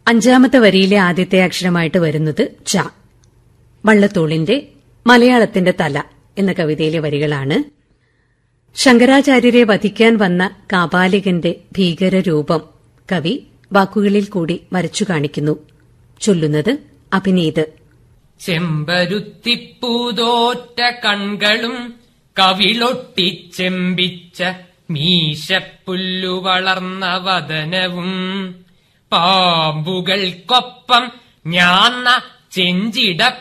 അഞ്ചാമത്തെ വരിയിലെ ആദ്യത്തെ അക്ഷരമായിട്ട് വരുന്നത് ച വള്ളത്തോളിന്റെ മലയാളത്തിന്റെ തല എന്ന കവിതയിലെ വരികളാണ് ശങ്കരാചാര്യരെ വധിക്കാൻ വന്ന കാപാലികന്റെ ഭീകരരൂപം കവി വാക്കുകളിൽ കൂടി വരച്ചു കാണിക്കുന്നു ചൊല്ലുന്നത് അഭിനീത് ചെമ്പരുത്തിപ്പൂതോറ്റ കൺകളും കവിളൊട്ടിച്ചെമ്പിച്ച മീശപ്പുല്ലു വളർന്ന വദനവും പാമ്പുകൾക്കൊപ്പം ഞാന്ന ചെഞ്ചിട